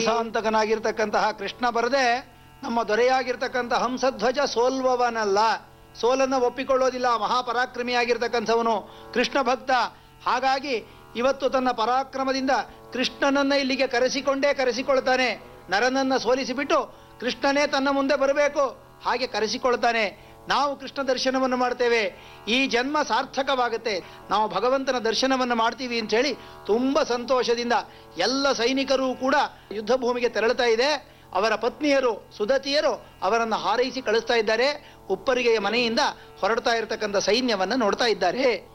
ಹಂಸಾಂತಕನಾಗಿರ್ತಕ್ಕಂತಹ ಕೃಷ್ಣ ಬರದೆ ನಮ್ಮ ದೊರೆಯಾಗಿರ್ತಕ್ಕಂಥ ಹಂಸಧ್ವಜ ಸೋಲ್ವವನಲ್ಲ ಸೋಲನ್ನು ಒಪ್ಪಿಕೊಳ್ಳೋದಿಲ್ಲ ಮಹಾಪರಾಕ್ರಮಿಯಾಗಿರ್ತಕ್ಕಂಥವನು ಕೃಷ್ಣ ಭಕ್ತ ಹಾಗಾಗಿ ಇವತ್ತು ತನ್ನ ಪರಾಕ್ರಮದಿಂದ ಕೃಷ್ಣನನ್ನ ಇಲ್ಲಿಗೆ ಕರೆಸಿಕೊಂಡೇ ಕರೆಸಿಕೊಳ್ತಾನೆ ನರನನ್ನ ಸೋಲಿಸಿಬಿಟ್ಟು ಕೃಷ್ಣನೇ ತನ್ನ ಮುಂದೆ ಬರಬೇಕು ಹಾಗೆ ಕರೆಸಿಕೊಳ್ತಾನೆ ನಾವು ಕೃಷ್ಣ ದರ್ಶನವನ್ನು ಮಾಡ್ತೇವೆ ಈ ಜನ್ಮ ಸಾರ್ಥಕವಾಗುತ್ತೆ ನಾವು ಭಗವಂತನ ದರ್ಶನವನ್ನು ಮಾಡ್ತೀವಿ ಅಂತ ಹೇಳಿ ತುಂಬ ಸಂತೋಷದಿಂದ ಎಲ್ಲ ಸೈನಿಕರು ಕೂಡ ಯುದ್ಧ ಭೂಮಿಗೆ ತೆರಳುತ್ತಾ ಇದೆ ಅವರ ಪತ್ನಿಯರು ಸುದತಿಯರು ಅವರನ್ನು ಹಾರೈಸಿ ಕಳಿಸ್ತಾ ಇದ್ದಾರೆ ಉಪ್ಪರಿಗೆಯ ಮನೆಯಿಂದ ಹೊರಡ್ತಾ ಇರತಕ್ಕಂಥ ಸೈನ್ಯವನ್ನು ನೋಡ್ತಾ ಇದ್ದಾರೆ